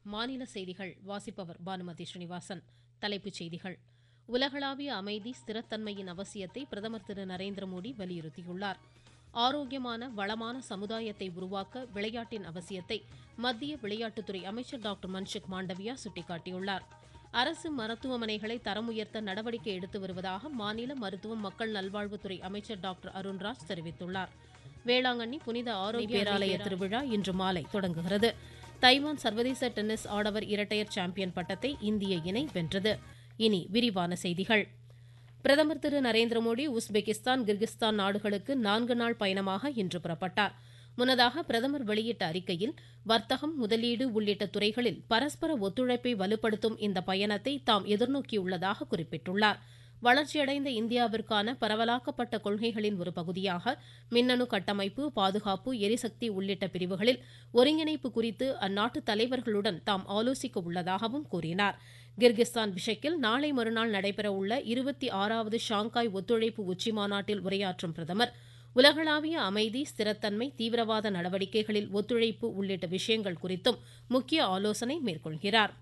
மாநில செய்திகள் வாசிப்பவர் பானுமதி ஸ்ரீனிவாசன் தலைப்புச் செய்திகள் உலகளாவிய அமைதி ஸ்திரத்தன்மையின் அவசியத்தை பிரதமர் திரு நரேந்திர மோடி வலியுறுத்தியுள்ளார் ஆரோக்கியமான வளமான சமுதாயத்தை உருவாக்க விளையாட்டின் அவசியத்தை மத்திய விளையாட்டுத்துறை அமைச்சர் டாக்டர் மன்சுக் மாண்டவியா சுட்டிக்காட்டியுள்ளார் அரசு மருத்துவமனைகளை தரம் உயர்த்த நடவடிக்கை எடுத்து வருவதாக மாநில மருத்துவம் மக்கள் நல்வாழ்வுத்துறை அமைச்சர் டாக்டர் அருண்ராஜ் தெரிவித்துள்ளார் வேளாங்கண்ணி புனித ஆரோக்கிய பேராலய திருவிழா இன்று மாலை தொடங்குகிறது தைவான் சர்வதேச டென்னிஸ் ஆடவர் இரட்டையர் சாம்பியன் பட்டத்தை இந்திய இணை வென்றது இனி விரிவான செய்திகள் பிரதமர் திரு நரேந்திர மோடி உஸ்பெகிஸ்தான் கிர்கிஸ்தான் நாடுகளுக்கு நான்கு நாள் பயணமாக இன்று புறப்பட்டார் முன்னதாக பிரதமர் வெளியிட்ட அறிக்கையில் வர்த்தகம் முதலீடு உள்ளிட்ட துறைகளில் பரஸ்பர ஒத்துழைப்பை வலுப்படுத்தும் இந்த பயணத்தை தாம் எதிர்நோக்கியுள்ளதாக குறிப்பிட்டுள்ளார் வளர்ச்சியடைந்த இந்தியாவிற்கான பரவலாக்கப்பட்ட கொள்கைகளின் ஒரு பகுதியாக மின்னணு கட்டமைப்பு பாதுகாப்பு எரிசக்தி உள்ளிட்ட பிரிவுகளில் ஒருங்கிணைப்பு குறித்து அந்நாட்டு தலைவர்களுடன் தாம் ஆலோசிக்க உள்ளதாகவும் கூறினார் கிர்கிஸ்தான் பிஷக்கில் நாளை மறுநாள் நடைபெறவுள்ள இருபத்தி ஆறாவது ஷாங்காய் ஒத்துழைப்பு உச்சிமாநாட்டில் உரையாற்றும் பிரதமர் உலகளாவிய அமைதி ஸ்திரத்தன்மை தீவிரவாத நடவடிக்கைகளில் ஒத்துழைப்பு உள்ளிட்ட விஷயங்கள் குறித்தும் முக்கிய ஆலோசனை மேற்கொள்கிறார்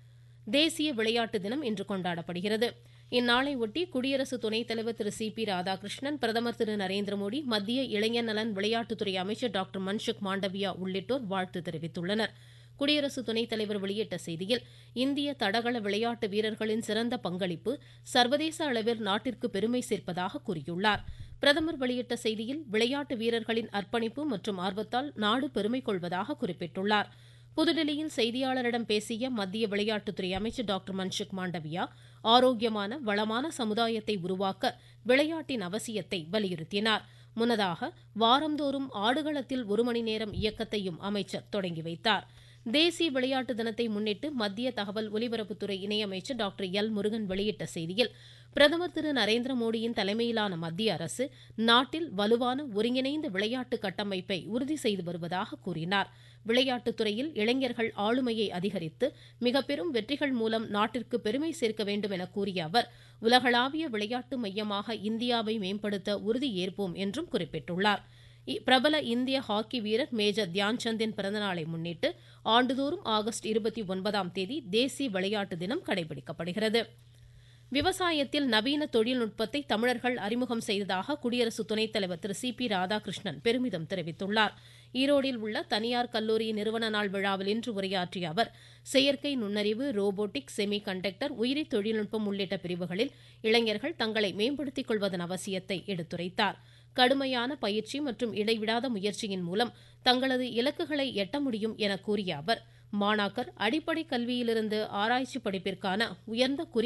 தேசிய விளையாட்டு தினம் இன்று கொண்டாடப்படுகிறது இந்நாளை ஒட்டி குடியரசு துணைத் தலைவர் திரு சி பி ராதாகிருஷ்ணன் பிரதமர் திரு நரேந்திர மோடி மத்திய இளைஞர் நலன் விளையாட்டுத்துறை அமைச்சர் டாக்டர் மன்சுக் மாண்டவியா உள்ளிட்டோர் வாழ்த்து தெரிவித்துள்ளனர் குடியரசு துணைத் தலைவர் வெளியிட்ட செய்தியில் இந்திய தடகள விளையாட்டு வீரர்களின் சிறந்த பங்களிப்பு சர்வதேச அளவில் நாட்டிற்கு பெருமை சேர்ப்பதாக கூறியுள்ளார் பிரதமர் வெளியிட்ட செய்தியில் விளையாட்டு வீரர்களின் அர்ப்பணிப்பு மற்றும் ஆர்வத்தால் நாடு பெருமை கொள்வதாக குறிப்பிட்டுள்ளார் புதுடில்லியில் செய்தியாளரிடம் பேசிய மத்திய விளையாட்டுத்துறை அமைச்சர் டாக்டர் மன்சுக் மாண்டவியா ஆரோக்கியமான வளமான சமுதாயத்தை உருவாக்க விளையாட்டின் அவசியத்தை வலியுறுத்தினார் முன்னதாக வாரந்தோறும் ஆடுகளத்தில் ஒரு மணி நேரம் இயக்கத்தையும் அமைச்சர் தொடங்கி வைத்தார் தேசிய விளையாட்டு தினத்தை முன்னிட்டு மத்திய தகவல் ஒலிபரப்புத்துறை இணையமைச்சர் டாக்டர் எல் முருகன் வெளியிட்ட செய்தியில் பிரதமர் திரு நரேந்திர மோடியின் தலைமையிலான மத்திய அரசு நாட்டில் வலுவான ஒருங்கிணைந்த விளையாட்டு கட்டமைப்பை உறுதி செய்து வருவதாக கூறினார் விளையாட்டுத் துறையில் இளைஞர்கள் ஆளுமையை அதிகரித்து மிக பெரும் வெற்றிகள் மூலம் நாட்டிற்கு பெருமை சேர்க்க வேண்டும் என கூறிய அவர் உலகளாவிய விளையாட்டு மையமாக இந்தியாவை மேம்படுத்த உறுதி ஏற்போம் என்றும் குறிப்பிட்டுள்ளார் பிரபல இந்திய ஹாக்கி வீரர் மேஜர் தியான்சந்தின் பிறந்தநாளை முன்னிட்டு ஆண்டுதோறும் ஆகஸ்ட் இருபத்தி ஒன்பதாம் தேதி தேசிய விளையாட்டு தினம் கடைபிடிக்கப்படுகிறது விவசாயத்தில் நவீன தொழில்நுட்பத்தை தமிழர்கள் அறிமுகம் செய்ததாக குடியரசு துணைத் தலைவர் திரு சி பி ராதாகிருஷ்ணன் பெருமிதம் தெரிவித்துள்ளார் ஈரோடில் உள்ள தனியார் கல்லூரி நிறுவன நாள் விழாவில் இன்று உரையாற்றிய அவர் செயற்கை நுண்ணறிவு ரோபோட்டிக் செமி கண்டக்டர் உயிரி தொழில்நுட்பம் உள்ளிட்ட பிரிவுகளில் இளைஞர்கள் தங்களை மேம்படுத்திக் கொள்வதன் அவசியத்தை எடுத்துரைத்தார் கடுமையான பயிற்சி மற்றும் இடைவிடாத முயற்சியின் மூலம் தங்களது இலக்குகளை எட்ட முடியும் என கூறிய அவர் மாணாக்கர் அடிப்படை கல்வியிலிருந்து ஆராய்ச்சி படிப்பிற்கான உயர்ந்த குறி